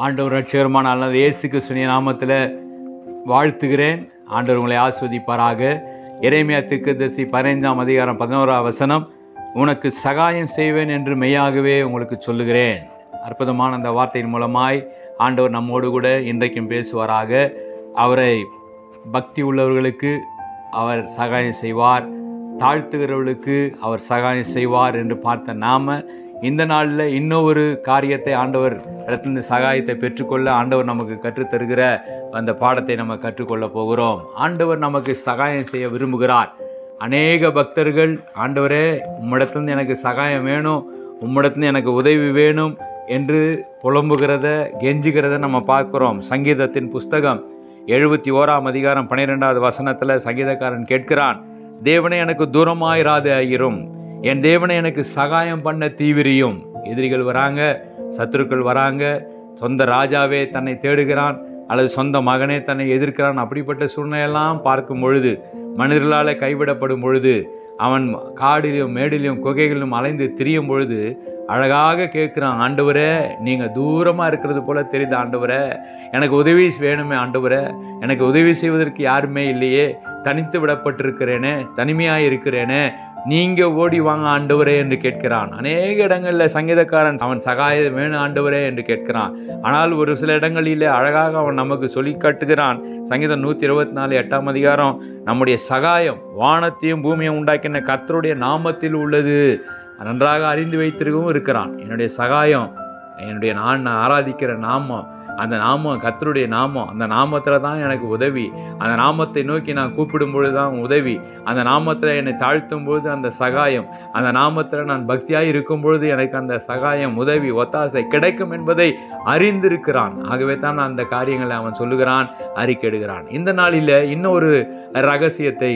ஆண்டவர் ரட்சகரமான அல்லது இயேசு கிறிஸ்துவின் நாமத்தில் வாழ்த்துகிறேன் ஆண்டவர் உங்களை ஆஸ்வதிப்பாராக இறைமையா தீர்க்கதரிசி பதினைந்தாம் அதிகாரம் பதினோராம் வசனம் உனக்கு சகாயம் செய்வேன் என்று மெய்யாகவே உங்களுக்கு சொல்லுகிறேன் அற்புதமான அந்த வார்த்தையின் மூலமாய் ஆண்டவர் நம்மோடு கூட இன்றைக்கும் பேசுவாராக அவரை பக்தி உள்ளவர்களுக்கு அவர் சகாயம் செய்வார் தாழ்த்துகிறவர்களுக்கு அவர் சகாயம் செய்வார் என்று பார்த்த நாம இந்த நாளில் இன்னொரு காரியத்தை ஆண்டவர் இடத்திலிருந்து சகாயத்தை பெற்றுக்கொள்ள ஆண்டவர் நமக்கு கற்றுத்தருகிற அந்த பாடத்தை நம்ம கற்றுக்கொள்ள போகிறோம் ஆண்டவர் நமக்கு சகாயம் செய்ய விரும்புகிறார் அநேக பக்தர்கள் ஆண்டவரே உம்மிடத்துலேருந்து எனக்கு சகாயம் வேணும் உம்மிடத்துலேருந்து எனக்கு உதவி வேணும் என்று புலம்புகிறத கெஞ்சுகிறத நம்ம பார்க்குறோம் சங்கீதத்தின் புஸ்தகம் எழுபத்தி ஓராம் அதிகாரம் பன்னிரெண்டாவது வசனத்தில் சங்கீதக்காரன் கேட்கிறான் தேவனே எனக்கு தூரமாயிராது ஆயிரும் என் தேவனை எனக்கு சகாயம் பண்ண தீவிரியும் எதிரிகள் வராங்க சத்துருக்கள் வராங்க சொந்த ராஜாவே தன்னை தேடுகிறான் அல்லது சொந்த மகனே தன்னை எதிர்க்கிறான் அப்படிப்பட்ட சூழ்நிலையெல்லாம் பார்க்கும் பொழுது மனிதர்களால் கைவிடப்படும் பொழுது அவன் காடிலும் மேடிலும் குகைகளிலும் அலைந்து திரியும் பொழுது அழகாக கேட்குறான் ஆண்டவரே நீங்கள் தூரமாக இருக்கிறது போல தெரியுது ஆண்டவரே எனக்கு உதவி வேணுமே ஆண்டவரே எனக்கு உதவி செய்வதற்கு யாருமே இல்லையே தனித்து விடப்பட்டிருக்கிறேனே தனிமையாக இருக்கிறேனே நீங்கள் ஓடி வாங்க ஆண்டவரே என்று கேட்கிறான் அநேக இடங்களில் சங்கீதக்காரன் அவன் சகாயம் வேணும் ஆண்டவரே என்று கேட்கிறான் ஆனால் ஒரு சில இடங்களில் அழகாக அவன் நமக்கு சொல்லி காட்டுகிறான் சங்கீதம் நூற்றி இருபத்தி நாலு எட்டாம் அதிகாரம் நம்முடைய சகாயம் வானத்தையும் பூமியும் உண்டாக்கின கர்த்தருடைய நாமத்தில் உள்ளது நன்றாக அறிந்து வைத்திருக்கவும் இருக்கிறான் என்னுடைய சகாயம் என்னுடைய நான் ஆராதிக்கிற நாமம் அந்த நாமம் கத்தருடைய நாமம் அந்த நாமத்தில் தான் எனக்கு உதவி அந்த நாமத்தை நோக்கி நான் கூப்பிடும் பொழுது தான் உதவி அந்த நாமத்தில் என்னை தாழ்த்தும் பொழுது அந்த சகாயம் அந்த நாமத்தில் நான் பக்தியாக இருக்கும் பொழுது எனக்கு அந்த சகாயம் உதவி ஒத்தாசை கிடைக்கும் என்பதை அறிந்திருக்கிறான் ஆகவே தான் அந்த காரியங்களை அவன் சொல்லுகிறான் அறிக்கையிடுகிறான் இந்த நாளில் இன்னொரு ரகசியத்தை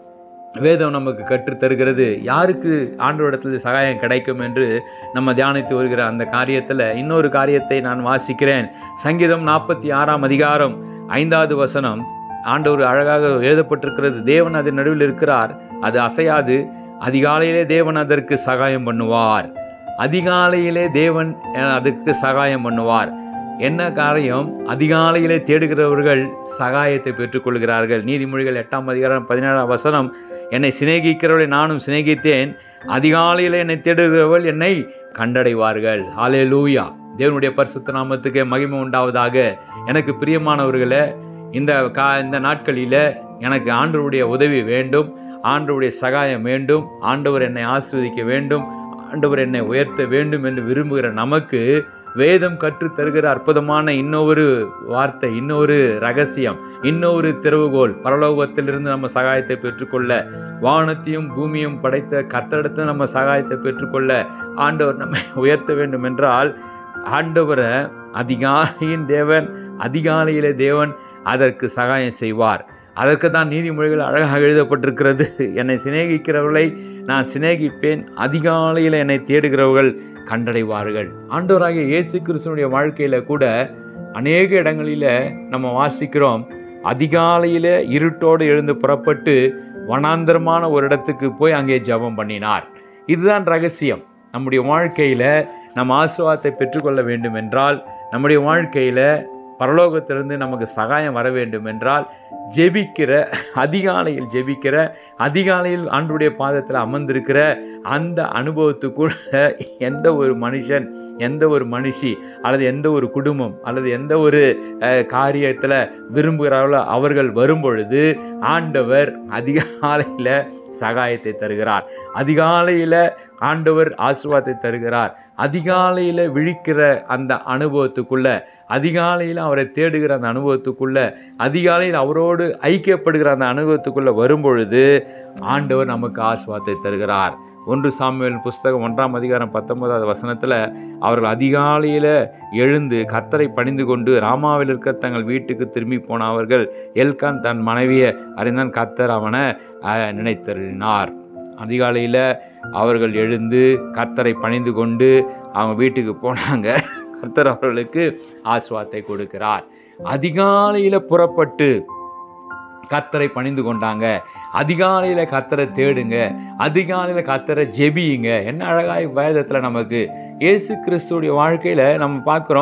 வேதம் நமக்கு கற்றுத் தருகிறது யாருக்கு ஆண்டோரிடத்தில் சகாயம் கிடைக்கும் என்று நம்ம தியானித்து வருகிற அந்த காரியத்தில் இன்னொரு காரியத்தை நான் வாசிக்கிறேன் சங்கீதம் நாற்பத்தி ஆறாம் அதிகாரம் ஐந்தாவது வசனம் ஆண்டவர் அழகாக எழுதப்பட்டிருக்கிறது தேவன் அதன் நடுவில் இருக்கிறார் அது அசையாது அதிகாலையிலே தேவன் அதற்கு சகாயம் பண்ணுவார் அதிகாலையிலே தேவன் அதற்கு சகாயம் பண்ணுவார் என்ன காரியம் அதிகாலையிலே தேடுகிறவர்கள் சகாயத்தை பெற்றுக்கொள்கிறார்கள் நீதிமொழிகள் எட்டாம் அதிகாரம் பதினேழாம் வசனம் என்னை சிநேகிக்கிறவர்களை நானும் சிநேகித்தேன் அதிகாலையில் என்னை தேடுகிறவர்கள் என்னை கண்டடைவார்கள் ஆலே லூயா தேவனுடைய பரிசுத்த நாமத்துக்கு மகிமை உண்டாவதாக எனக்கு பிரியமானவர்களே இந்த கா இந்த நாட்களில் எனக்கு ஆண்டவருடைய உதவி வேண்டும் ஆண்டவருடைய சகாயம் வேண்டும் ஆண்டவர் என்னை ஆஸ்வதிக்க வேண்டும் ஆண்டவர் என்னை உயர்த்த வேண்டும் என்று விரும்புகிற நமக்கு வேதம் கற்றுத் தருகிற அற்புதமான இன்னொரு வார்த்தை இன்னொரு ரகசியம் இன்னொரு திறவுகோல் பரலோகத்திலிருந்து நம்ம சகாயத்தை பெற்றுக்கொள்ள வானத்தையும் பூமியும் படைத்த கத்தடத்தை நம்ம சகாயத்தை பெற்றுக்கொள்ள ஆண்டவர் நம்மை உயர்த்த வேண்டும் என்றால் ஆண்டவரை அதிகாலையின் தேவன் அதிகாலையிலே தேவன் அதற்கு சகாயம் செய்வார் அதற்கு தான் நீதிமொழிகள் அழகாக எழுதப்பட்டிருக்கிறது என்னை சிநேகிக்கிறவர்களை நான் சிநேகிப்பேன் அதிகாலையில் என்னை தேடுகிறவர்கள் கண்டடைவார்கள் ஆண்டவராகிய இயேசு கிறிஸ்துவனுடைய வாழ்க்கையில் கூட அநேக இடங்களில் நம்ம வாசிக்கிறோம் அதிகாலையில் இருட்டோடு எழுந்து புறப்பட்டு வனாந்தரமான ஒரு இடத்துக்கு போய் அங்கே ஜெபம் பண்ணினார் இதுதான் ரகசியம் நம்முடைய வாழ்க்கையில் நம்ம ஆசுவாதத்தை பெற்றுக்கொள்ள வேண்டும் என்றால் நம்முடைய வாழ்க்கையில் பரலோகத்திலிருந்து நமக்கு சகாயம் வர வேண்டும் என்றால் ஜெபிக்கிற அதிகாலையில் ஜெபிக்கிற அதிகாலையில் ஆண்டுடைய பாதத்தில் அமர்ந்திருக்கிற அந்த அனுபவத்துக்குள்ள எந்த ஒரு மனுஷன் எந்த ஒரு மனுஷி அல்லது எந்த ஒரு குடும்பம் அல்லது எந்த ஒரு காரியத்தில் விரும்புகிறார்களோ அவர்கள் வரும்பொழுது ஆண்டவர் அதிகாலையில் சகாயத்தை தருகிறார் அதிகாலையில் ஆண்டவர் ஆசுவாதத்தை தருகிறார் அதிகாலையில் விழிக்கிற அந்த அனுபவத்துக்குள்ள அதிகாலையில் அவரை தேடுகிற அந்த அனுபவத்துக்குள்ள அதிகாலையில் அவரோடு ஐக்கியப்படுகிற அந்த அனுபவத்துக்குள்ள வரும்பொழுது ஆண்டவர் நமக்கு ஆசுவாதத்தை தருகிறார் ஒன்று சாமுவேல் புஸ்தகம் ஒன்றாம் அதிகாரம் பத்தொன்பதாவது வசனத்தில் அவர்கள் அதிகாலையில் எழுந்து கத்தரை பணிந்து கொண்டு ராமாவில் இருக்க தங்கள் வீட்டுக்கு திரும்பி போன அவர்கள் எல்கான் தன் மனைவியை அறிந்தான் கத்தர் அவனை நினைத்தருளினார் அதிகாலையில் அவர்கள் எழுந்து கத்தரை பணிந்து கொண்டு அவங்க வீட்டுக்கு போனாங்க கர்த்தர் அவர்களுக்கு ஆசுவாத்தை கொடுக்கிறார் அதிகாலையில் புறப்பட்டு கத்தரை பணிந்து கொண்டாங்க அதிகாலையில் கத்தரை தேடுங்க அதிகாலையில் கத்தரை ஜெபியுங்க என்ன அழகாய் வேதத்தில் நமக்கு இயேசு கிறிஸ்துடைய வாழ்க்கையில் நம்ம பார்க்குறோம்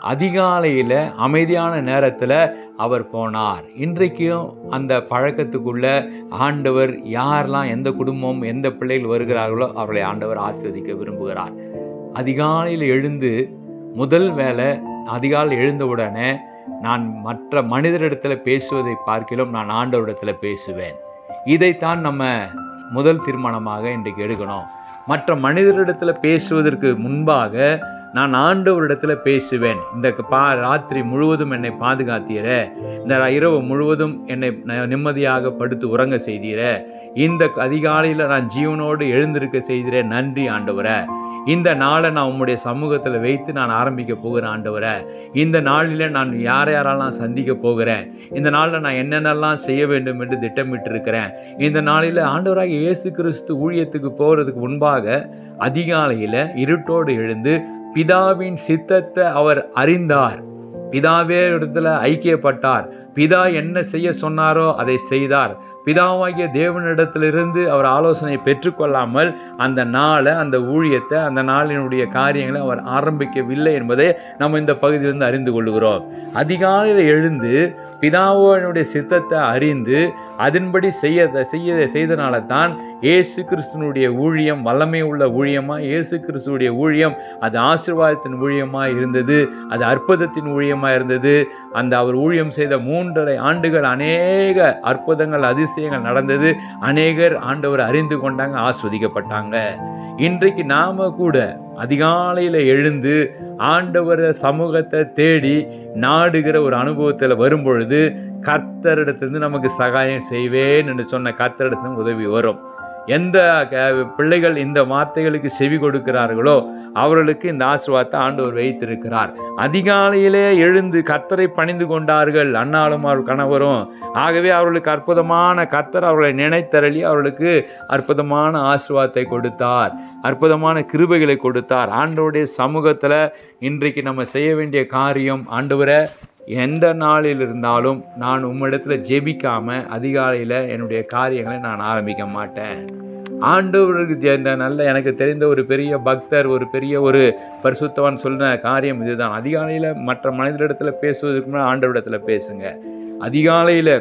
அதிகாலையில் அமைதியான நேரத்தில் அவர் போனார் இன்றைக்கும் அந்த பழக்கத்துக்குள்ள ஆண்டவர் யாரெல்லாம் எந்த குடும்பம் எந்த பிள்ளைகள் வருகிறார்களோ அவர்களை ஆண்டவர் ஆசீர்வதிக்க விரும்புகிறார் அதிகாலையில் எழுந்து முதல் வேலை அதிகாலை எழுந்தவுடனே நான் மற்ற மனிதரிடத்தில் பேசுவதை பார்க்கிலும் நான் ஆண்டவரிடத்தில் பேசுவேன் இதைத்தான் நம்ம முதல் தீர்மானமாக இன்றைக்கு எடுக்கணும் மற்ற மனிதரிடத்தில் பேசுவதற்கு முன்பாக நான் ஆண்டவரிடத்தில் பேசுவேன் இந்த பா ராத்திரி முழுவதும் என்னை பாதுகாத்தீர இந்த இரவு முழுவதும் என்னை ந- நிம்மதியாக படுத்து உறங்க செய்தீர இந்த அதிகாலையில் நான் ஜீவனோடு எழுந்திருக்க செய்தீரே நன்றி ஆண்டவரே இந்த நாளை நான் உம்முடைய சமூகத்தில் வைத்து நான் ஆரம்பிக்க போகிறேன் ஆண்டவரே இந்த நாளில் நான் யார் யாரெல்லாம் சந்திக்க போகிறேன் இந்த நாளில் நான் என்னென்னலாம் செய்ய வேண்டும் என்று திட்டமிட்டு இருக்கிறேன் இந்த நாளில் ஆண்டவராக இயேசு கிறிஸ்து ஊழியத்துக்கு போகிறதுக்கு முன்பாக அதிகாலையில் இருட்டோடு எழுந்து பிதாவின் சித்தத்தை அவர் அறிந்தார் பிதாவே இடத்துல ஐக்கியப்பட்டார் பிதா என்ன செய்ய சொன்னாரோ அதை செய்தார் பிதாவாகிய தேவனிடத்திலிருந்து அவர் ஆலோசனை பெற்றுக்கொள்ளாமல் அந்த நாளை அந்த ஊழியத்தை அந்த நாளினுடைய காரியங்களை அவர் ஆரம்பிக்கவில்லை என்பதை நம்ம இந்த பகுதியிலிருந்து அறிந்து கொள்கிறோம் அதிகாலையில் எழுந்து பிதாவோனுடைய சித்தத்தை அறிந்து அதன்படி செய்ய செய்ய செய்தனால தான் இயேசு கிறிஸ்துனுடைய ஊழியம் வல்லமை உள்ள ஊழியமாக இயேசு கிறிஸ்துடைய ஊழியம் அது ஆசீர்வாதத்தின் ஊழியமாக இருந்தது அது அற்புதத்தின் ஊழியமாக இருந்தது அந்த அவர் ஊழியம் செய்த மூன்றரை ஆண்டுகள் அநேக அற்புதங்கள் அதிசயங்கள் நடந்தது அநேகர் ஆண்டவர் அறிந்து கொண்டாங்க ஆஸ்வதிக்கப்பட்டாங்க இன்றைக்கு நாம கூட அதிகாலையில் எழுந்து ஆண்டவர் சமூகத்தை தேடி நாடுகிற ஒரு அனுபவத்தில் வரும்பொழுது கர்த்தரிடத்திலிருந்து நமக்கு சகாயம் செய்வேன் என்று சொன்ன கர்த்தரிடத்திலிருந்து உதவி வரும் எந்த க- பிள்ளைகள் இந்த வார்த்தைகளுக்கு செவி கொடுக்கிறார்களோ அவர்களுக்கு இந்த ஆசீர்வாதத்தை ஆண்டவர் வைத்திருக்கிறார் அதிகாலையிலே எழுந்து கர்த்தரை பணிந்து கொண்டார்கள் அன்னாலும் அவர் கணவரும் ஆகவே அவர்களுக்கு அற்புதமான கர்த்தர் அவர்களை நினைத்தரளி அவர்களுக்கு அற்புதமான ஆசீர்வாதத்தை கொடுத்தார் அற்புதமான கிருபைகளை கொடுத்தார் ஆண்டவருடைய சமூகத்தில் இன்றைக்கு நம்ம செய்ய வேண்டிய காரியம் ஆண்டவரை எந்த நாளில் இருந்தாலும் நான் உம்மிடத்தில் ஜெபிக்காம அதிகாலையில் என்னுடைய காரியங்களை நான் ஆரம்பிக்க மாட்டேன் ஆண்டவருக்கு ஜெ- இந்த நல்ல எனக்கு தெரிந்த ஒரு பெரிய பக்தர் ஒரு பெரிய ஒரு பரிசுத்தவான் சொன்ன காரியம் இதுதான் அதிகாலையில் மற்ற மனிதரிடத்தில் பேசுவதற்கு முன்னாடி ஆண்டவரிடத்தில் பேசுங்க அதிகாலையில்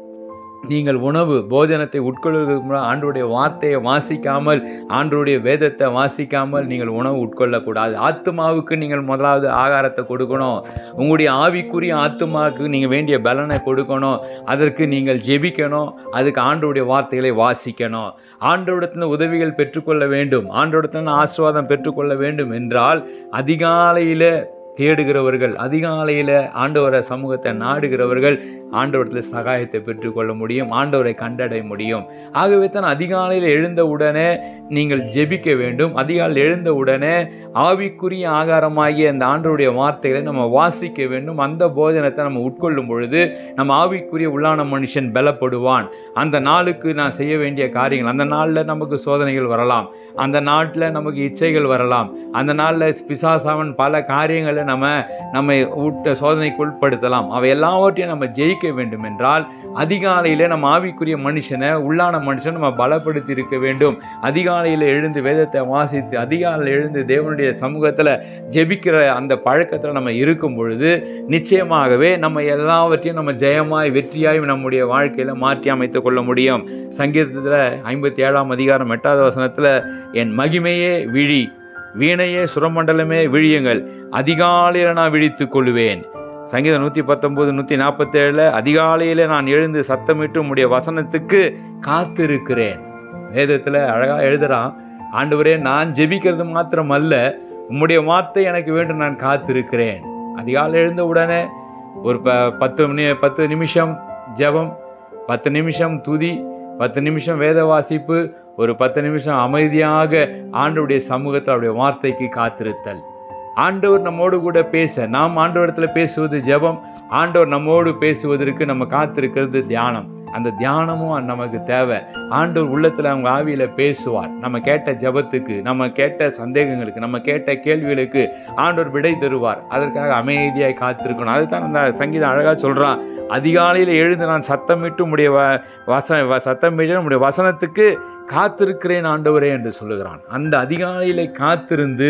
நீங்கள் உணவு போஜனத்தை உட்கொள்வதற்கு முன்னாடி ஆண்டவருடைய வார்த்தையை வாசிக்காமல் ஆண்டவருடைய வேதத்தை வாசிக்காமல் நீங்கள் உணவு உட்கொள்ளக்கூடாது ஆத்மாவுக்கு நீங்கள் முதலாவது ஆகாரத்தை கொடுக்கணும் உங்களுடைய ஆவிக்குரிய ஆத்மாவுக்கு நீங்கள் வேண்டிய பலனை கொடுக்கணும் அதற்கு நீங்கள் ஜெபிக்கணும் அதுக்கு ஆண்டவருடைய வார்த்தைகளை வாசிக்கணும் ஆண்டவரிடத்தில் உதவிகள் பெற்றுக்கொள்ள வேண்டும் ஆண்டவரிடத்தில் ஆசீர்வாதம் பெற்றுக்கொள்ள வேண்டும் என்றால் அதிகாலையில் தேடுகிறவர்கள் அதிகாலையில் ஆண்டவரை சமூகத்தை நாடுகிறவர்கள் ஆண்டவரத்தில் சகாயத்தை பெற்றுக்கொள்ள முடியும் ஆண்டவரை கண்டடைய முடியும் ஆகவே தான் அதிகாலையில் எழுந்த உடனே நீங்கள் ஜெபிக்க வேண்டும் அதிகாலையில் எழுந்த உடனே ஆவிக்குரிய ஆகாரமாகிய அந்த ஆண்டவருடைய வார்த்தைகளை நம்ம வாசிக்க வேண்டும் அந்த போஜனத்தை நம்ம உட்கொள்ளும் பொழுது நம்ம ஆவிக்குரிய உள்ளான மனுஷன் பலப்படுவான் அந்த நாளுக்கு நான் செய்ய வேண்டிய காரியங்கள் அந்த நாளில் நமக்கு சோதனைகள் வரலாம் அந்த நாட்டில் நமக்கு இச்சைகள் வரலாம் அந்த நாளில் பிசாசாவன் பல காரியங்களை நம்ம நம்மை உட்ட சோதனைக்கு உட்படுத்தலாம் அவை எல்லாவற்றையும் நம்ம ஜெயிக்க வேண்டும் என்றால் அதிகாலையில் நம்ம ஆவிக்குரிய மனுஷனை உள்ளான மனுஷனை நம்ம பலப்படுத்தி இருக்க வேண்டும் அதிகாலையில் எழுந்து வேதத்தை வாசித்து அதிகாலையில் எழுந்து தேவனுடைய சமூகத்தில் ஜெபிக்கிற அந்த பழக்கத்தில் நம்ம இருக்கும் பொழுது நிச்சயமாகவே நம்ம எல்லாவற்றையும் நம்ம ஜெயமாய் வெற்றியாய் நம்முடைய வாழ்க்கையில் மாற்றி அமைத்து கொள்ள முடியும் சங்கீதத்தில் ஐம்பத்தி ஏழாம் அதிகாரம் எட்டாவது வசனத்தில் என் மகிமையே விழி வீணையே சுரமண்டலமே விழியுங்கள் அதிகாலையில் நான் விழித்துக் கொள்வேன் சங்கீதம் நூற்றி பத்தொம்போது நூற்றி நாற்பத்தேழில் அதிகாலையில் நான் எழுந்து சத்தமிட்டு உம்முடைய வசனத்துக்கு காத்திருக்கிறேன் வேதத்தில் அழகாக எழுதுறான் ஆண்டவரே நான் ஜெபிக்கிறது மாத்திரம் அல்ல உம்முடைய வார்த்தை எனக்கு வேண்டும் நான் காத்திருக்கிறேன் அதிகாலை எழுந்த உடனே ஒரு ப பத்து மணி பத்து நிமிஷம் ஜெபம் பத்து நிமிஷம் துதி பத்து நிமிஷம் வேத வாசிப்பு ஒரு பத்து நிமிஷம் அமைதியாக ஆண்டவருடைய சமூகத்தில் அவருடைய வார்த்தைக்கு காத்திருத்தல் ஆண்டவர் நம்மோடு கூட பேச நாம் ஆண்டவரத்தில் பேசுவது ஜெபம் ஆண்டவர் நம்மோடு பேசுவதற்கு நம்ம காத்திருக்கிறது தியானம் அந்த தியானமும் நமக்கு தேவை ஆண்டவர் உள்ளத்தில் அவங்க ஆவியில் பேசுவார் நம்ம கேட்ட ஜெபத்துக்கு நம்ம கேட்ட சந்தேகங்களுக்கு நம்ம கேட்ட கேள்விகளுக்கு ஆண்டவர் விடை தருவார் அதற்காக அமைதியாய் காத்திருக்கணும் அதுதான் அந்த சங்கீதம் அழகாக சொல்கிறான் அதிகாலையில் எழுந்து நான் சத்தமிட்டு உடைய வ வசன வ- சத்தமிட்டு உடைய வசனத்துக்கு காத்திருக்கிறேன் ஆண்டவரே என்று சொல்லுகிறான் அந்த அதிகாலையில் காத்திருந்து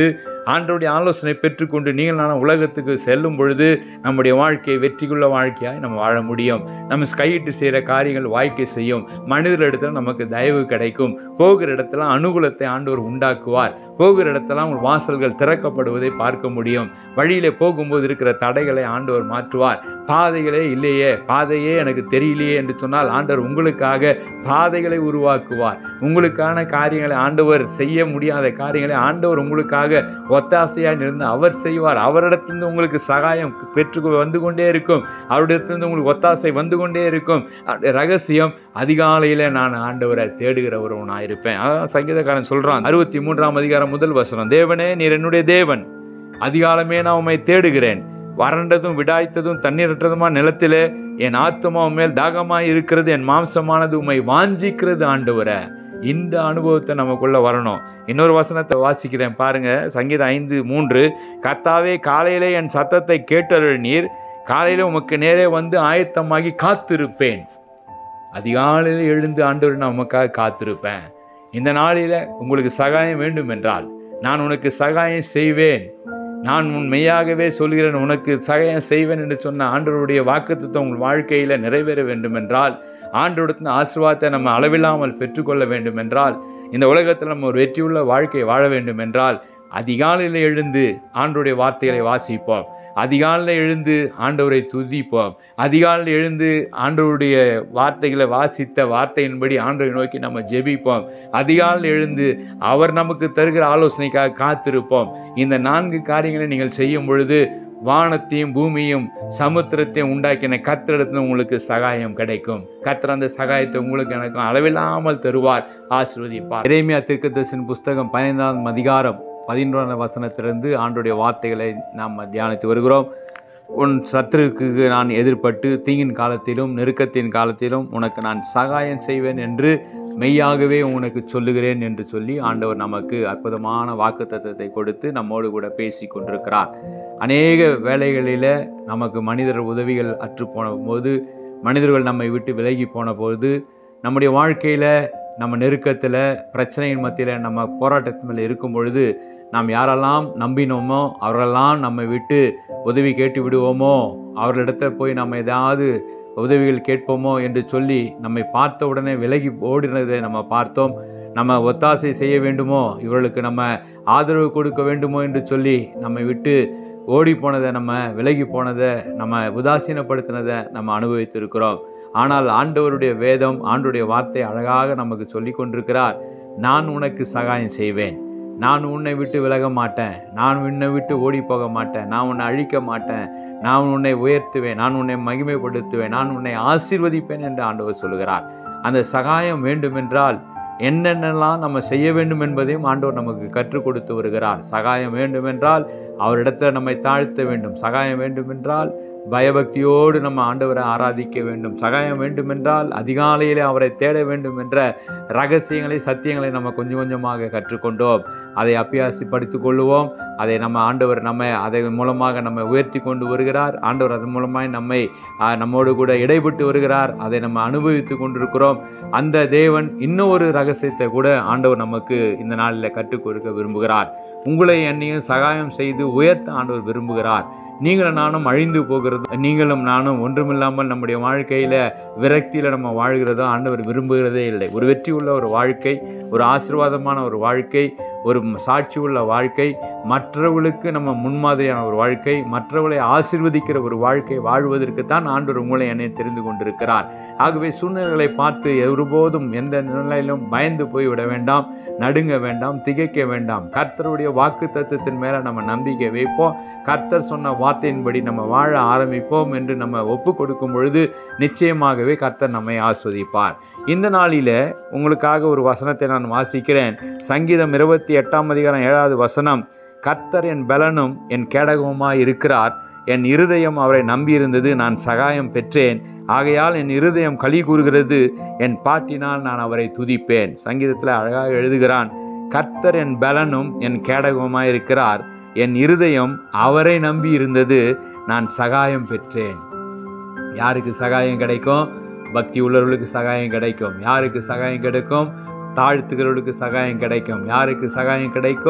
ஆண்டவருடைய ஆலோசனை பெற்றுக்கொண்டு நீங்கள் நான் உலகத்துக்கு செல்லும் பொழுது நம்முடைய வாழ்க்கையை வெற்றிக்குள்ள வாழ்க்கையாய் நம்ம வாழ முடியும் நம்ம கையிட்டு செய்கிற காரியங்கள் வாய்க்கை செய்யும் மனிதர் இடத்துல நமக்கு தயவு கிடைக்கும் போகிற இடத்துல அனுகூலத்தை ஆண்டவர் உண்டாக்குவார் போகிற இடத்துல உங்கள் வாசல்கள் திறக்கப்படுவதை பார்க்க முடியும் வழியிலே போகும்போது இருக்கிற தடைகளை ஆண்டவர் மாற்றுவார் பாதைகளே இல்லையே பாதையே எனக்கு தெரியலையே என்று சொன்னால் ஆண்டவர் உங்களுக்காக பாதைகளை உருவாக்குவார் உங்களுக்கான காரியங்களை ஆண்டவர் செய்ய முடியாத காரியங்களை ஆண்டவர் உங்களுக்காக ஒத்தாசையாக இருந்து அவர் செய்வார் அவரிடத்திலிருந்து உங்களுக்கு சகாயம் பெற்று வந்து கொண்டே இருக்கும் அவரிடத்திலிருந்து உங்களுக்கு ஒத்தாசை வந்து கொண்டே இருக்கும் அவருடைய ரகசியம் அதிகாலையில் நான் ஆண்டவரை தேடுகிற ஒருவனாக இருப்பேன் அதான் சங்கீதக்காரன் சொல்கிறான் அறுபத்தி மூன்றாம் அதிகாரம் முதல் வசனம் தேவனே நீர் என்னுடைய தேவன் அதிகாலமே நான் உம்மை தேடுகிறேன் வறண்டதும் விடாய்த்ததும் தண்ணீரற்றதுமா நிலத்திலே என் ஆத்மா மேல் தாகமாய் இருக்கிறது என் மாம்சமானது உம்மை வாஞ்சிக்கிறது ஆண்டவரை இந்த அனுபவத்தை நமக்குள்ள வரணும் இன்னொரு வசனத்தை வாசிக்கிறேன் பாருங்க சங்கீதம் ஐந்து மூன்று கர்த்தாவே காலையிலே என் சத்தத்தை கேட்டருள் நீர் காலையில உமக்கு நேரே வந்து ஆயத்தமாகி காத்திருப்பேன் அதிகாலையில் எழுந்து ஆண்டவர் நான் உமக்காக காத்திருப்பேன் இந்த நாளில் உங்களுக்கு சகாயம் வேண்டும் என்றால் நான் உனக்கு சகாயம் செய்வேன் நான் உன் மெய்யாகவே சொல்கிறேன் உனக்கு சகாயம் செய்வேன் என்று சொன்ன ஆண்டவருடைய வாக்குத்தத்தம் உங்கள் வாழ்க்கையில் நிறைவேற வேண்டும் என்றால் ஆண்டோடத்தின் ஆசீர்வாதத்தை நம்ம அளவில்லாமல் பெற்றுக்கொள்ள வேண்டும் என்றால் இந்த உலகத்தில் நம்ம ஒரு வெற்றியுள்ள வாழ்க்கை வாழ வேண்டும் என்றால் அதிகாலையில் எழுந்து ஆண்டோடைய வார்த்தைகளை வாசிப்போம் அதிகாலையில் எழுந்து ஆண்டவரை துதிப்போம் அதிகாலையில் எழுந்து ஆண்டவருடைய வார்த்தைகளை வாசித்த வார்த்தையின்படி ஆண்டவரை நோக்கி நம்ம ஜெபிப்போம் அதிகாலையில் எழுந்து அவர் நமக்கு தருகிற ஆலோசனைக்காக காத்திருப்போம் இந்த நான்கு காரியங்களை நீங்கள் செய்யும் பொழுது வானத்தையும் பூமியும் சமுத்திரத்தையும் உண்டாக்கின கத்திரிடத்துல உங்களுக்கு சகாயம் கிடைக்கும் கத்திர அந்த சகாயத்தை உங்களுக்கு எனக்கும் அளவில்லாமல் தருவார் ஆசீர்வதிப்பார் இறைமையா தீர்க்கதரிசன புஸ்தகம் பதினைந்தாம் அதிகாரம் பதினொன்றாம் வசனத்திலிருந்து ஆண்டுடைய வார்த்தைகளை நாம் தியானித்து வருகிறோம் உன் சத்துருக்கு நான் எதிர்பட்டு தீங்கின் காலத்திலும் நெருக்கத்தின் காலத்திலும் உனக்கு நான் சகாயம் செய்வேன் என்று மெய்யாகவே உனக்கு சொல்லுகிறேன் என்று சொல்லி ஆண்டவர் நமக்கு அற்புதமான வாக்குத்தத்தத்தை கொடுத்து நம்மோடு கூட பேசி கொண்டிருக்கிறார் அநேக வேலைகளில் நமக்கு மனிதர் உதவிகள் அற்று போன போது மனிதர்கள் நம்மை விட்டு விலகி போன போது நம்முடைய வாழ்க்கையில் நம்ம நெருக்கத்தில் பிரச்சனையின் மத்தியில் நம்ம போராட்டத்தின் மேலே இருக்கும் பொழுது நாம் யாரெல்லாம் நம்பினோமோ அவரெல்லாம் நம்மை விட்டு உதவி கேட்டு விடுவோமோ அவர்களிடத்த போய் நம்ம ஏதாவது உதவிகள் கேட்போமோ என்று சொல்லி நம்மை பார்த்த உடனே விலகி ஓடினதை நம்ம பார்த்தோம் நம்ம ஒத்தாசை செய்ய வேண்டுமோ இவர்களுக்கு நம்ம ஆதரவு கொடுக்க வேண்டுமோ என்று சொல்லி நம்மை விட்டு ஓடி போனதை நம்ம விலகி போனதை நம்ம உதாசீனப்படுத்தினதை நம்ம அனுபவித்திருக்கிறோம் ஆனால் ஆண்டவருடைய வேதம் ஆண்டுடைய வார்த்தை அழகாக நமக்கு சொல்லி கொண்டிருக்கிறார் நான் உனக்கு சகாயம் செய்வேன் நான் உன்னை விட்டு விலக மாட்டேன் நான் உன்னை விட்டு ஓடி போக மாட்டேன் நான் உன்னை அழிக்க மாட்டேன் நான் உன்னை உயர்த்துவேன் நான் உன்னை மகிமைப்படுத்துவேன் நான் உன்னை ஆசீர்வதிப்பேன் என்று ஆண்டவர் சொல்கிறார் அந்த சகாயம் வேண்டுமென்றால் என்னென்னலாம் நம்ம செய்ய வேண்டும் என்பதையும் ஆண்டவர் நமக்கு கற்றுக் கொடுத்து வருகிறார் சகாயம் வேண்டுமென்றால் அவரிடத்தில் நம்மை தாழ்த்த வேண்டும் சகாயம் வேண்டுமென்றால் பயபக்தியோடு நம்ம ஆண்டவரை ஆராதிக்க வேண்டும் சகாயம் வேண்டுமென்றால் அதிகாலையிலே அவரை தேட வேண்டும் என்ற ரகசியங்களை சத்தியங்களை நம்ம கொஞ்சம் கொஞ்சமாக கற்றுக்கொண்டோம் அதை அபியாசிப்படுத்திக் கொள்ளுவோம் அதை நம்ம ஆண்டவர் நம்ம அதை மூலமாக நம்ம உயர்த்தி கொண்டு வருகிறார் ஆண்டவர் அதன் மூலமாய் நம்மை ஆ, நம்மோடு கூட இடைப்பட்டு வருகிறார் அதை நம்ம அனுபவித்து கொண்டிருக்கிறோம் அந்த தேவன் இன்னும் ஒரு ரகசியத்தை கூட ஆண்டவர் நமக்கு இந்த நாளில் கற்றுக் கொடுக்க விரும்புகிறார் உங்களை என்னையும் சகாயம் செய்து உயர்த்த ஆண்டவர் விரும்புகிறார் நீங்களும் நானும் அழிந்து போகிறது நீங்களும் நானும் ஒன்றுமில்லாமல் நம்முடைய வாழ்க்கையில் விரக்தியில் நம்ம வாழ்கிறதோ ஆண்டவர் விரும்புகிறதே இல்லை ஒரு வெற்றி உள்ள ஒரு வாழ்க்கை ஒரு ஆசீர்வாதமான ஒரு வாழ்க்கை ஒரு சாட்சி உள்ள வாழ்க்கை மற்றவர்களுக்கு நம்ம முன்மாதிரியான ஒரு வாழ்க்கை மற்றவர்களை ஆசீர்வதிக்கிற ஒரு வாழ்க்கை வாழ்வதற்கு தான் ஆண்டவர் உங்களை என்னை தெரிந்து கொண்டிருக்கிறார் ஆகவே சூழ்நிலைகளை பார்த்து ஒருபோதும் எந்த நிலையிலும் பயந்து போய் விட வேண்டாம் நடுங்க வேண்டாம் திகைக்க வேண்டாம் கர்த்தருடைய வாக்கு தத்துவத்தின் மேலே நம்ம நம்பிக்கை வைப்போம் கர்த்தர் சொன்ன வார்த்தையின்படி நம்ம வாழ ஆரம்பிப்போம் என்று நம்ம ஒப்பு கொடுக்கும் பொழுது நிச்சயமாகவே கர்த்தர் நம்மை ஆஸ்வதிப்பார் இந்த நாளில் உங்களுக்காக ஒரு வசனத்தை நான் வாசிக்கிறேன் சங்கீதம் இருபத்தி எட்டாம் அதிகாரம் ஏழாவது வசனம் கர்த்தர் என் பலனும் என் கேடகமுமாய் இருக்கிறார் என் இருதயம் அவரை நம்பியிருந்தது நான் சகாயம் பெற்றேன் ஆகையால் என் இருதயம் களி கூறுகிறது என் பாட்டினால் நான் அவரை துதிப்பேன் சங்கீதத்தில் அழகாக எழுதுகிறான் கர்த்தர் என் பலனும் என் கேடகமுமாய் இருக்கிறார் என் இருதயம் அவரை நம்பி இருந்தது நான் சகாயம் பெற்றேன் யாருக்கு சகாயம் கிடைக்கும் பக்தி உள்ளவர்களுக்கு சகாயம் கிடைக்கும் யாருக்கு சகாயம் கிடைக்கும் தாழ்த்துகிறவர்களுக்கு சகாயம் கிடைக்கும் யாருக்கு சகாயம் கிடைக்கும்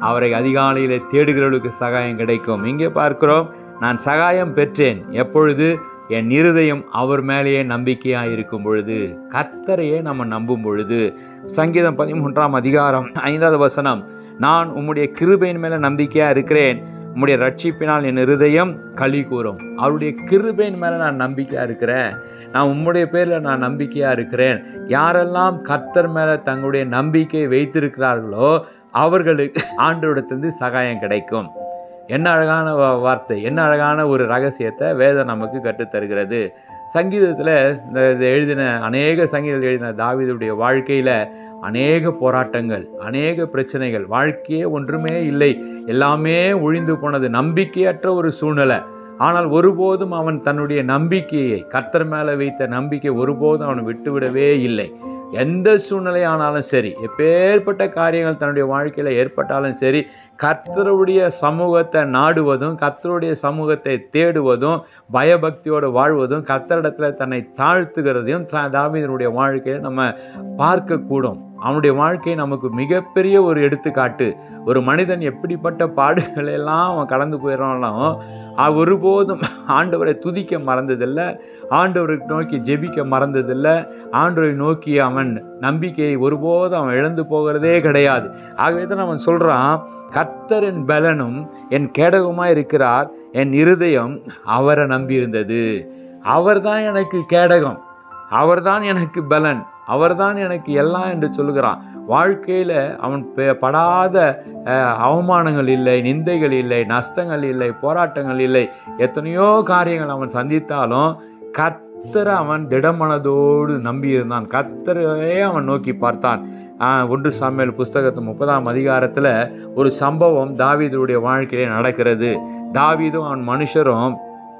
அவரை அதிகாலையிலே தேடுகிறவர்களுக்கு சகாயம் கிடைக்கும் இங்கே பார்க்கிறோம் நான் சகாயம் பெற்றேன் எப்பொழுது என் இருதயம் அவர் மேலேயே நம்பிக்கையாக இருக்கும் பொழுது கர்த்தரையே நம்ம நம்பும் பொழுது சங்கீதம் பதிமூன்றாம் அதிகாரம் ஐந்தாவது வசனம் நான் உம்முடைய கிருபையின் மேலே நம்பிக்கையாக இருக்கிறேன் உம்முடைய ரட்சிப்பினால் என் இருதயம் களி கூறும் அவருடைய கிருபையின் மேலே நான் நம்பிக்கையாக இருக்கிறேன் நான் உம்முடைய பேரில் நான் நம்பிக்கையாக இருக்கிறேன் யாரெல்லாம் கர்த்தர் மேலே தங்களுடைய நம்பிக்கையை வைத்திருக்கிறார்களோ அவர்களுக்கு ஆண்டோடத்திலிருந்து சகாயம் கிடைக்கும் என்ன அழகான வா- வார்த்தை என்ன அழகான ஒரு ரகசியத்தை வேதம் நமக்கு கற்றுத்தருகிறது சங்கீதத்தில் இந்த இது எழுதின அநேக சங்கீதத்தில் எழுதின தாவீதுடைய வாழ்க்கையில் அநேக போராட்டங்கள் அநேக பிரச்சனைகள் வாழ்க்கையே ஒன்றுமே இல்லை எல்லாமே ஒழிந்து போனது நம்பிக்கையற்ற ஒரு சூழ்நிலை ஆனால் ஒருபோதும் அவன் தன்னுடைய நம்பிக்கையை கர்த்தர் மேலே வைத்த நம்பிக்கை ஒருபோதும் அவன் விட்டுவிடவே இல்லை எந்த சூழ்நிலை ஆனாலும் சரி எப்பேற்பட்ட காரியங்கள் தன்னுடைய வாழ்க்கையில் ஏற்பட்டாலும் சரி கர்த்தருடைய சமூகத்தை நாடுவதும் கர்த்தருடைய சமூகத்தை தேடுவதும் பயபக்தியோடு வாழ்வதும் கர்த்தரிடத்தில் தன்னை தாழ்த்துகிறதையும் த- தாவீதனுடைய வாழ்க்கையை நம்ம பார்க்கக்கூடும் அவனுடைய வாழ்க்கை நமக்கு மிகப்பெரிய ஒரு எடுத்துக்காட்டு ஒரு மனிதன் எப்படிப்பட்ட பாடுகளை எல்லாம் அவன் கடந்து போயிடறானோ அவன் ஒருபோதும் ஆண்டவரை துதிக்க மறந்ததில்லை ஆண்டவரை நோக்கி ஜெபிக்க மறந்ததில்லை ஆண்டவரை நோக்கி அவன் நம்பிக்கையை ஒருபோதும் அவன் இழந்து போகிறதே கிடையாது ஆகவே தான் அவன் சொல்கிறான் கர்த்தரின் பலனும் என் கேடகமாக இருக்கிறார் என் இருதயம் அவரை நம்பியிருந்தது அவர்தான் எனக்கு கேடகம் அவர்தான் எனக்கு பலன் அவர்தான் எனக்கு எல்லாம் என்று சொல்லுகிறான் வாழ்க்கையில் அவன் பெ- படாத அஹ், அவமானங்கள் இல்லை நிந்தைகள் இல்லை நஷ்டங்கள் இல்லை போராட்டங்கள் இல்லை எத்தனையோ காரியங்கள் அவன் சந்தித்தாலும் கர்த்தரை அவன் திடமனதோடு நம்பியிருந்தான் கர்த்தரையே அவன் நோக்கி பார்த்தான் ஆஹ், ஒன்று சாமியல் புஸ்தகத்து முப்பதாம் அதிகாரத்தில் ஒரு சம்பவம் தாவீதுடைய வாழ்க்கையிலே நடக்கிறது தாவீதும் அவன் மனுஷரும்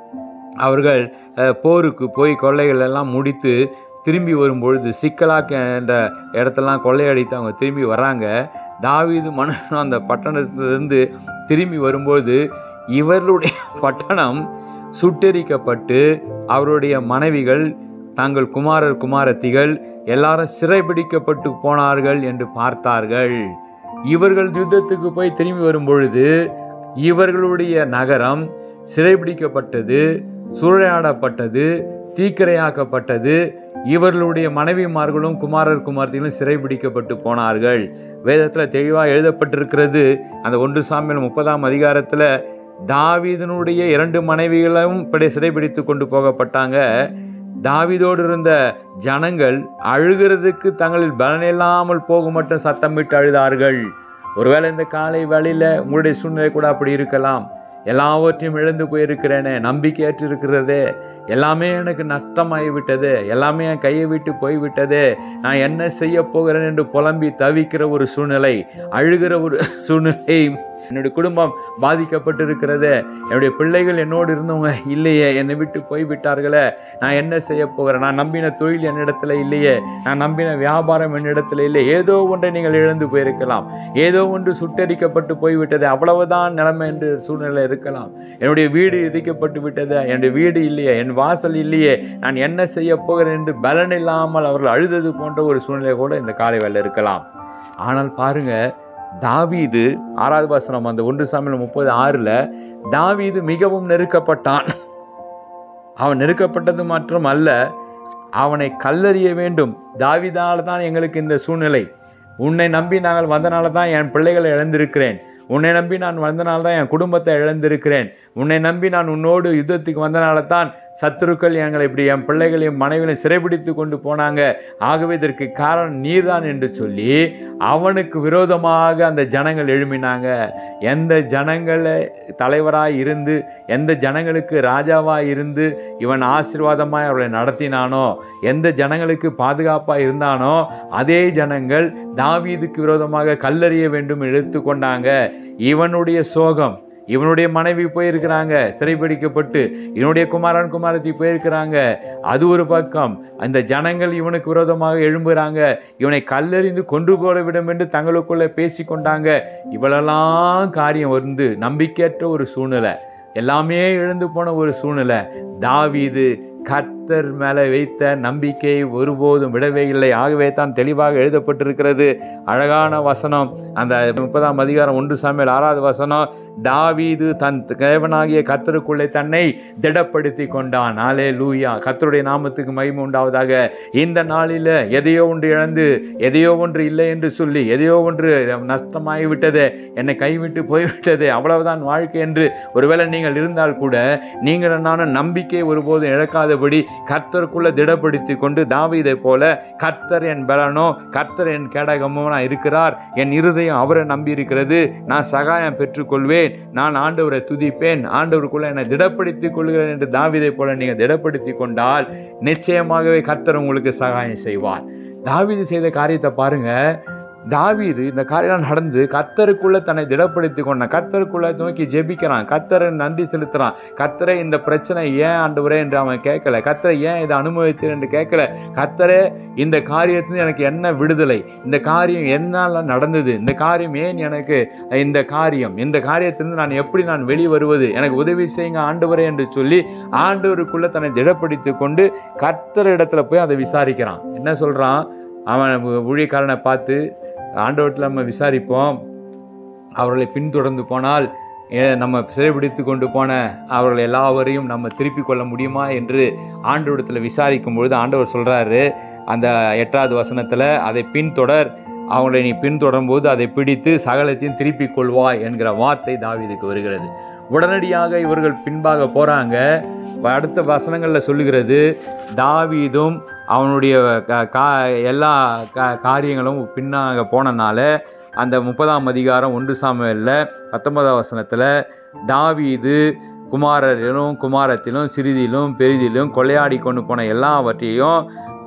அவர்கள் அஹ், போருக்கு போய் கொள்ளைகள் எல்லாம் முடித்து திரும்பி வரும்பொழுது சிக்கலாக் என்ற இடத்தெல்லாம் கொள்ளையடித்து அவங்க திரும்பி வராங்க தாவீது மனுஷன் அந்த பட்டணத்திலிருந்து திரும்பி வரும்போது இவர்களுடைய பட்டணம் சுட்டெரிக்கப்பட்டு அவருடைய மனைவிகள் தங்கள் குமாரர் குமாரத்திகள் எல்லாரும் சிறைபிடிக்கப்பட்டு போனார்கள் என்று பார்த்தார்கள் இவர்கள் யுத்தத்துக்கு போய் திரும்பி வரும்பொழுது இவர்களுடைய நகரம் சிறைபிடிக்கப்பட்டது சூறையாடப்பட்டது தீக்கிரையாக்கப்பட்டது இவர்களுடைய மனைவிமார்களும் குமாரர் குமார்த்திகளும் சிறைபிடிக்கப்பட்டு போனார்கள் வேதத்தில் தெளிவாக எழுதப்பட்டிருக்கிறது அந்த ஒன்று சாமியில் முப்பதாம் அதிகாரத்தில் தாவீதனுடைய இரண்டு மனைவிகளும் இப்படி சிறைபிடித்து கொண்டு போகப்பட்டாங்க தாவீதோடு இருந்த ஜனங்கள் அழுகிறதுக்கு தங்களில் பலனில்லாமல் போக மட்டும் சத்தமிட்டு அழுதார்கள் ஒருவேளை இந்த காலை வேளையில் உங்களுடைய சூழ்நிலை கூட அப்படி இருக்கலாம் எல்லாவற்றையும் இழந்து போயிருக்கிறேனே நம்பிக்கையற்று இருக்கிறதே எல்லாமே எனக்கு நஷ்டமாகி விட்டது எல்லாமே என் கையை விட்டு போய்விட்டது நான் என்ன செய்ய போகிறேன் என்று புலம்பி தவிக்கிற ஒரு சூழ்நிலை அழுகிற ஒரு சூழ்நிலை என்னுடைய குடும்பம் பாதிக்கப்பட்டிருக்கிறது என்னுடைய பிள்ளைகள் என்னோடு இருந்தவங்க இல்லையே என்னை விட்டு போய்விட்டார்களே நான் என்ன செய்ய போகிறேன் நான் நம்பின தொழில் என்னிடத்துல இல்லையே நான் நம்பின வியாபாரம் என்னிடத்துல இல்லை ஏதோ ஒன்றை நீங்கள் இழந்து போயிருக்கலாம் ஏதோ ஒன்று சுட்டரிக்கப்பட்டு போய்விட்டது அவ்வளவுதான் நிலைமை என்று சூழ்நிலை இருக்கலாம் என்னுடைய வீடு இடிக்கப்பட்டு விட்டது என்னுடைய வீடு இல்லையே என் வாசல் இல்லையே நான் என்ன செய்ய போகிறேன் என்று பலன் இல்லாமல் அவர்கள் அழுதது போன்ற ஒரு சூழ்நிலை கூட இந்த காலை வேலை இருக்கலாம் ஆனால் பாருங்க தாவீது ஆறாவது வசனம் அந்த ஒன்று சாமியில் முப்பது ஆறில் தாவீது மிகவும் நெருக்கப்பட்டான் அவன் நெருக்கப்பட்டது மற்றும் அல்ல அவனை கல்லறிய வேண்டும் தாவீதால் தான் எங்களுக்கு இந்த சூழ்நிலை உன்னை நம்பி நாங்கள் வந்தனால தான் என் பிள்ளைகளை இழந்திருக்கிறேன் உன்னை நம்பி நான் வந்தனால தான் என் குடும்பத்தை இழந்திருக்கிறேன் உன்னை நம்பி நான் உன்னோடு யுத்தத்துக்கு வந்தனால தான் சத்துருக்கள் எங்களை இப்படி என் பிள்ளைகளையும் மனைவிகளையும் சிறைபிடித்து கொண்டு போனாங்க ஆகவே இதற்கு காரணம் நீர்தான் என்று சொல்லி அவனுக்கு விரோதமாக அந்த ஜனங்கள் எழும்பினாங்க எந்த ஜனங்களை தலைவராய் இருந்து எந்த ஜனங்களுக்கு ராஜாவாய் இருந்து இவன் ஆசீர்வாதமாய் அவர்களை நடத்தினானோ எந்த ஜனங்களுக்கு பாதுகாப்பாக இருந்தானோ அதே ஜனங்கள் தாவீதுக்கு விரோதமாக கல்லறிய வேண்டும் எடுத்து கொண்டாங்க இவனுடைய சோகம் இவனுடைய மனைவி போயிருக்கிறாங்க சிறைபிடிக்கப்பட்டு இவனுடைய குமாரன் குமாரத்தி போயிருக்கிறாங்க அது ஒரு பக்கம் அந்த ஜனங்கள் இவனுக்கு விரோதமாக எழும்புகிறாங்க இவனை கல்லெறிந்து கொன்று போட விடும் என்று தங்களுக்குள்ளே பேசி கொண்டாங்க இவளெல்லாம் காரியம் வந்து நம்பிக்கையற்ற ஒரு சூழ்நிலை எல்லாமே இழந்து போன ஒரு சூழ்நிலை தாவீது கர்த்தர் கர்த்தர் மேலே வைத்த நம்பிக்கையை ஒருபோதும் விடவே இல்லை ஆகவே தான் தெளிவாக எழுதப்பட்டிருக்கிறது அழகான வசனம் அந்த முப்பதாம் அதிகாரம் ஒன்று சாமியல் ஆறாவது வசனம் தாவீது தன் தேவனாகிய கர்த்தருக்குள்ளே தன்னை திடப்படுத்தி கொண்டான் நாளே லூயா கர்த்தருடைய நாமத்துக்கு மகிமை உண்டாவதாக இந்த நாளில் எதையோ ஒன்று இழந்து எதையோ ஒன்று இல்லை என்று சொல்லி எதையோ ஒன்று நஷ்டமாகி விட்டது என்னை கைவிட்டு போய்விட்டது அவ்வளவுதான் வாழ்க்கை என்று ஒருவேளை நீங்கள் இருந்தால் கூட நீங்கள் நானும் நம்பிக்கை ஒருபோதும் இழக்காதபடி கர்த்தருக்குள்ள திடப்படுத்தி கொண்டு தாவீதை போல கர்த்தர் என் பலனோ கர்த்தர் என் கேடகமோ நான் இருக்கிறார் என் இருதயம் அவரை நம்பி இருக்கிறது நான் சகாயம் பெற்றுக்கொள்வேன் நான் ஆண்டவரை துதிப்பேன் ஆண்டவருக்குள்ள என்னை திடப்படுத்தி கொள்கிறேன் என்று தாவீதை போல நீங்கள் திடப்படுத்தி கொண்டால் நிச்சயமாகவே கர்த்தர் உங்களுக்கு சகாயம் செய்வார் தாவீது செய்த காரியத்தை பாருங்க தாவீது இந்த காரியம் நடந்து கத்தருக்குள்ள தன்னை திடப்படுத்தி கொண்டான் கத்தருக்குள்ள நோக்கி ஜெபிக்கிறான் கத்தரை நன்றி செலுத்துறான் கத்தரை இந்த பிரச்சனை ஏன் ஆண்டவரே என்று அவன் கேட்கல கத்தரை ஏன் இதை அனுபவித்தேன் என்று கேட்கல கத்தரே இந்த காரியத்திலிருந்து எனக்கு என்ன விடுதலை இந்த காரியம் என்னால் நடந்தது இந்த காரியம் ஏன் எனக்கு இந்த காரியம் இந்த காரியத்திலிருந்து நான் எப்படி நான் வெளியே வருவது எனக்கு உதவி செய்யுங்க ஆண்டவரே என்று சொல்லி ஆண்டவருக்குள்ள தன்னை திடப்படுத்தி கொண்டு கர்த்தர் இடத்துல போய் அதை விசாரிக்கிறான் என்ன சொல்றான் அவன் ஊழியக்காரனை பார்த்து ஆண்டவரத்தில் நம்ம விசாரிப்போம் அவர்களை பின்தொடர்ந்து போனால் ஏ, நம்ம சிறைபிடித்து கொண்டு போன அவர்கள் எல்லாவரையும் நம்ம திருப்பி கொள்ள முடியுமா என்று ஆண்டவரத்தில் விசாரிக்கும் பொழுது ஆண்டவர் சொல்கிறாரு அந்த எட்டாவது வசனத்தில் அதை பின்தொடர் அவங்களை நீ பின்தொடரும் போது அதை பிடித்து சகலத்தையும் திருப்பி கொள்வாய் என்கிற வார்த்தை தாவீதுக்கு வருகிறது உடனடியாக இவர்கள் பின்பாக போகிறாங்க அடுத்த வசனங்களில் சொல்லுகிறது தாவீதும் அவனுடைய க- கா எல்லா கா காரியங்களும் பின்னாக போனனால அந்த முப்பதாம் அதிகாரம் ஒன்று சாமுவேலில் பத்தொன்பதாம் வசனத்தில் தாவீது குமாரரிலும் குமாரத்திலும் சிறிதிலும் பெரிதிலும் கொள்ளையாடி கொண்டு போன எல்லாவற்றையும்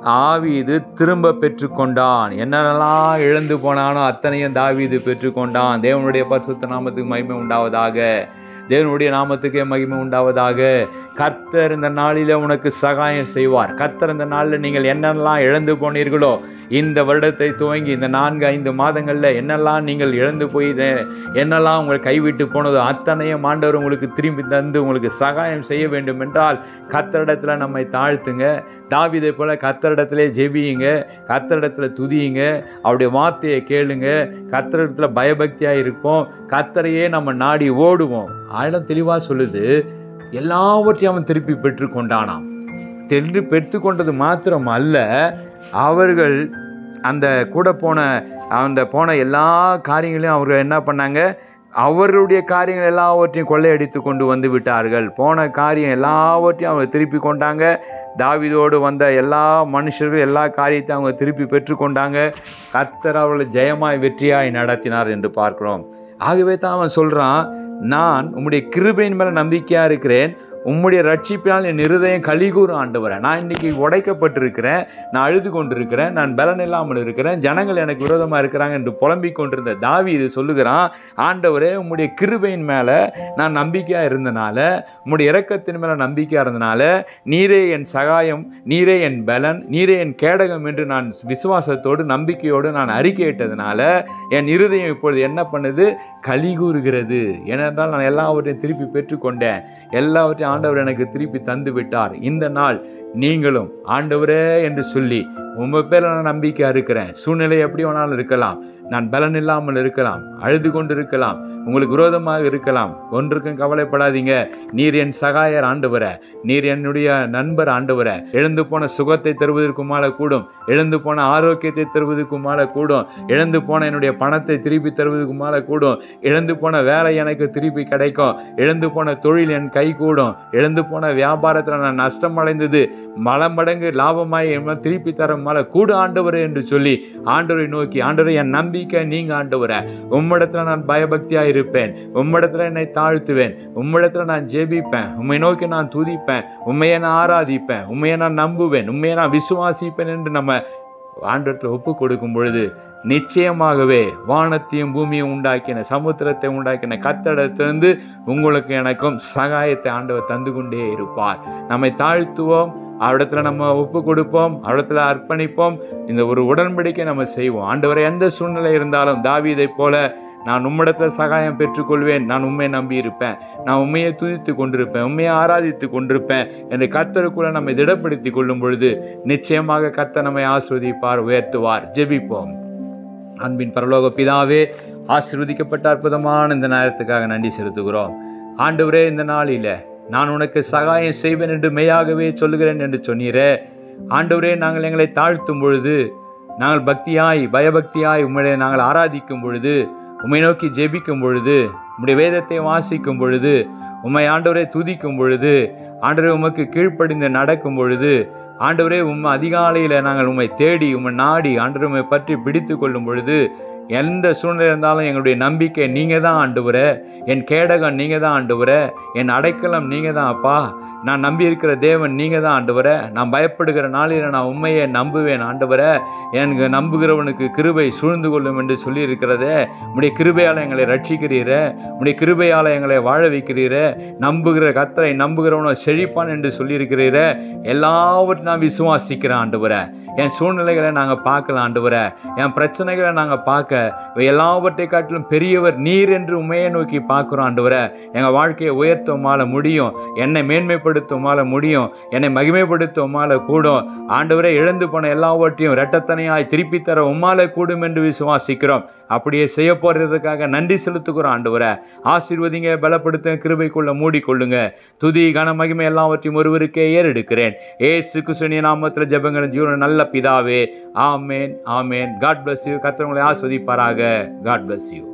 ஆவீது திரும்ப பெற்றுக்கொண்டான் என்னென்னலாம் இழந்து போனானோ அத்தனையும் தாவீது பெற்றுக்கொண்டான் தேவனுடைய பரிசுத்த நாமத்துக்கு மகிமை உண்டாவதாக தேவனுடைய நாமத்துக்கே மகிமை உண்டாவதாக கர்த்தர் இந்த நாளில் உனக்கு சகாயம் செய்வார் கர்த்தர் இந்த நாளில் நீங்கள் என்னெல்லாம் இழந்து போனீர்களோ இந்த வருடத்தை துவங்கி இந்த நான்கு ஐந்து மாதங்களில் என்னெல்லாம் நீங்கள் இழந்து போய் இத- என்னெல்லாம் உங்களை கைவிட்டு போனதோ அத்தனையும் ஆண்டவர் உங்களுக்கு திரும்பி தந்து உங்களுக்கு சகாயம் செய்ய வேண்டும் என்றால் கத்தரிடத்தில் நம்மை தாழ்த்துங்க தாவிதை போல கத்தரிடத்திலே ஜெபியுங்க கத்தரிடத்துல துதியுங்க அவருடைய வார்த்தையை கேளுங்க கத்தரிடத்துல பயபக்தியாக இருப்போம் கத்தரையே நம்ம நாடி ஓடுவோம் ஆயிரம் தெளிவாக சொல்லுது எல்லாவற்றையும் அவன் திருப்பி பெற்றுக்கொண்டானாம் தென்று பெற்றுக்கொண்டது மாத்திரம் அல்ல அவர்கள் அந்த கூட போன அந்த போன எல்லா காரியங்களையும் அவர்கள் என்ன பண்ணாங்க அவர்களுடைய காரியங்கள் எல்லாவற்றையும் கொள்ளையடித்து கொண்டு வந்து விட்டார்கள் போன காரியம் எல்லாவற்றையும் அவங்க திருப்பி கொண்டாங்க தாவீதோடு வந்த எல்லா மனுஷர்கள் எல்லா காரியத்தையும் அவங்க திருப்பி பெற்றுக்கொண்டாங்க கர்த்தர் அவர்களை ஜெயமாய் வெற்றியாய் நடத்தினார் என்று பார்க்கிறோம் ஆகவே தான் அவன் சொல்கிறான் நான் உம்முடைய கிருபையின் மேலே நம்பிக்கையாக இருக்கிறேன் உம்முடைய ரட்சிப்பினால் என் இருதயம் கலிகூறும் ஆண்டவரே நான் இன்னைக்கு உடைக்கப்பட்டிருக்கிறேன் நான் அழுது கொண்டிருக்கிறேன் நான் பலன் இல்லாமல் இருக்கிறேன் ஜனங்கள் எனக்கு விரோதமாக இருக்கிறாங்க என்று புலம்பிக் கொண்டிருந்த தாவி இது சொல்லுகிறான் ஆண்டவரே உம்முடைய கிருபையின் மேலே நான் நம்பிக்கையாக இருந்தனால உம்முடைய இரக்கத்தின் மேலே நம்பிக்கையாக இருந்தனால நீரே என் சகாயம் நீரே என் பலன் நீரே என் கேடகம் என்று நான் விசுவாசத்தோடு நம்பிக்கையோடு நான் அறிக்கையிட்டதுனால என் இருதயம் இப்பொழுது என்ன பண்ணுது களி கூறுகிறது ஏனென்றால் நான் எல்லாவற்றையும் திருப்பி பெற்றுக்கொண்டேன் எல்லாவற்றையும் ஆண்டவர் எனக்கு திருப்பி தந்து விட்டார் இந்த நாள் நீங்களும் ஆண்டவரே என்று சொல்லி உங்க பேரில் நான் நம்பிக்கை இருக்கிறேன் சூழ்நிலை எப்படி வேணாலும் இருக்கலாம் நான் பலன் இல்லாமல் இருக்கலாம் அழுது கொண்டு இருக்கலாம் உங்களுக்கு விரோதமாக இருக்கலாம் ஒன்றுக்கும் கவலைப்படாதீங்க நீர் என் சகாயர் ஆண்டவர நீர் என்னுடைய நண்பர் ஆண்டவர இழந்து போன சுகத்தை தருவதற்குமால கூடும் இழந்து போன ஆரோக்கியத்தை தருவதற்குமால கூடும் இழந்து போன என்னுடைய பணத்தை திருப்பி தருவதற்குமால கூடும் இழந்து போன வேலை எனக்கு திருப்பி கிடைக்கும் இழந்து போன தொழில் என் கை கூடும் இழந்து போன வியாபாரத்தில் நான் நஷ்டம் அடைந்தது மல மடங்கு லாபமாய் என்ன திருப்பி தர மேல கூடு ஆண்டவரே என்று சொல்லி ஆண்டவரை நோக்கி ஆண்டவரை என் நம்பிக்கை நீங்க ஆண்டவரை உம்மிடத்துல நான் பயபக்தியா இருப்பேன் உம்மிடத்துல என்னை தாழ்த்துவேன் உம்மிடத்துல நான் ஜெபிப்பேன் உம்மை நோக்கி நான் துதிப்பேன் உண்மையை நான் ஆராதிப்பேன் உண்மையை நான் நம்புவேன் உண்மையை நான் விசுவாசிப்பேன் என்று நம்ம ஆண்டவரத்தில் ஒப்பு கொடுக்கும் பொழுது நிச்சயமாகவே வானத்தையும் பூமியும் உண்டாக்கின சமுத்திரத்தை உண்டாக்கின கத்தடத்திலிருந்து உங்களுக்கு எனக்கும் சகாயத்தை ஆண்டவர் தந்து கொண்டே இருப்பார் நம்மை தாழ்த்துவோம் அவரிடத்துல நம்ம ஒப்பு கொடுப்போம் அவரிடத்துல அர்ப்பணிப்போம் இந்த ஒரு உடன்படிக்கை நம்ம செய்வோம் ஆண்டவரை எந்த சூழ்நிலை இருந்தாலும் தாவீதைப் போல நான் உம்மிடத்தில் சகாயம் பெற்றுக்கொள்வேன் நான் உண்மையை நம்பி இருப்பேன் நான் உண்மையை துதித்து கொண்டிருப்பேன் உண்மையை ஆராதித்து கொண்டிருப்பேன் என்று கர்த்தருக்குள்ள நம்மை திடப்படுத்தி கொள்ளும் பொழுது நிச்சயமாக கர்த்தர் நம்மை ஆஸ்வதிப்பார் உயர்த்துவார் ஜெபிப்போம் அன்பின் பரலோக பிதாவே ஆசீர்வதிக்கப்பட்ட அற்புதமான இந்த நேரத்துக்காக நன்றி செலுத்துகிறோம் ஆண்டவரே இந்த நாளில் நான் உனக்கு சகாயம் செய்வேன் என்று மெய்யாகவே சொல்லுகிறேன் என்று சொன்னீரே ஆண்டவரே நாங்கள் எங்களை தாழ்த்தும் பொழுது நாங்கள் பக்தியாய் பயபக்தியாய் உம்மை நாங்கள் ஆராதிக்கும் பொழுது உம்மை நோக்கி ஜெபிக்கும் பொழுது உம்முடைய வேதத்தை வாசிக்கும் பொழுது உம்மை ஆண்டவரே துதிக்கும் பொழுது ஆண்டவரே உமக்கு கீழ்ப்படிந்து நடக்கும் பொழுது ஆண்டவரே உம்மை அதிகாலையில் நாங்கள் உம்மை தேடி உம்மை நாடி ஆண்டவர் உம்மை பற்றி பிடித்து கொள்ளும் பொழுது எந்த சூழ்நிலை இருந்தாலும் எங்களுடைய நம்பிக்கை நீங்கள் தான் ஆண்டவர என் கேடகம் நீங்கள் தான் ஆண்டவர என் அடைக்கலம் நீங்கள் தான் அப்பா நான் நம்பி இருக்கிற தேவன் நீங்கள் தான் ஆண்டவர நான் பயப்படுகிற நாளில் நான் உண்மையை நம்புவேன் ஆண்டவர எனக்கு நம்புகிறவனுக்கு கிருபை சூழ்ந்து கொள்ளும் என்று சொல்லியிருக்கிறதே உடைய கிருபையால் எங்களை ரட்சிக்கிறீர உடைய கிருபையால் எங்களை வாழ வைக்கிறீர நம்புகிற கத்தரை நம்புகிறவனோ செழிப்பான் என்று சொல்லியிருக்கிறீர எல்லாவற்றையும் நான் விசுவாசிக்கிறேன் ஆண்டவரை என் சூழ்நிலைகளை நாங்கள் பார்க்கலாம் ஆண்டவரை என் பிரச்சனைகளை நாங்கள் பார்க்க இவை எல்லாவற்றை காட்டிலும் பெரியவர் நீர் என்று உண்மையை நோக்கி பார்க்குறோம் ஆண்டவரை எங்கள் வாழ்க்கையை உயர்த்த உமால முடியும் என்னை மேன்மைப்படுத்த உமால முடியும் என்னை மகிமைப்படுத்த உமால கூடும் ஆண்டவரை இழந்து போன எல்லாவற்றையும் இரட்டத்தனையாய் திருப்பி தர உமால கூடும் என்று விசுவாசிக்கிறோம் அப்படியே செய்ய போகிறதுக்காக நன்றி செலுத்துகிறோம் ஆண்டவரை ஆசீர்வதிங்க பலப்படுத்த கிருபைக்குள்ள மூடிக்கொள்ளுங்க துதி கன மகிமை எல்லாவற்றையும் ஒருவருக்கே ஏறெடுக்கிறேன் ஏசு கிருஷ்ணனிய நாமத்தில் ஜெபங்கள் ஜீவன நல்ல பிதாவே ஆமேன் ஆமேன் காட் bless யூ கர்த்தர் உங்களை ஆஸ்வதிப்பாராக காட் bless யூ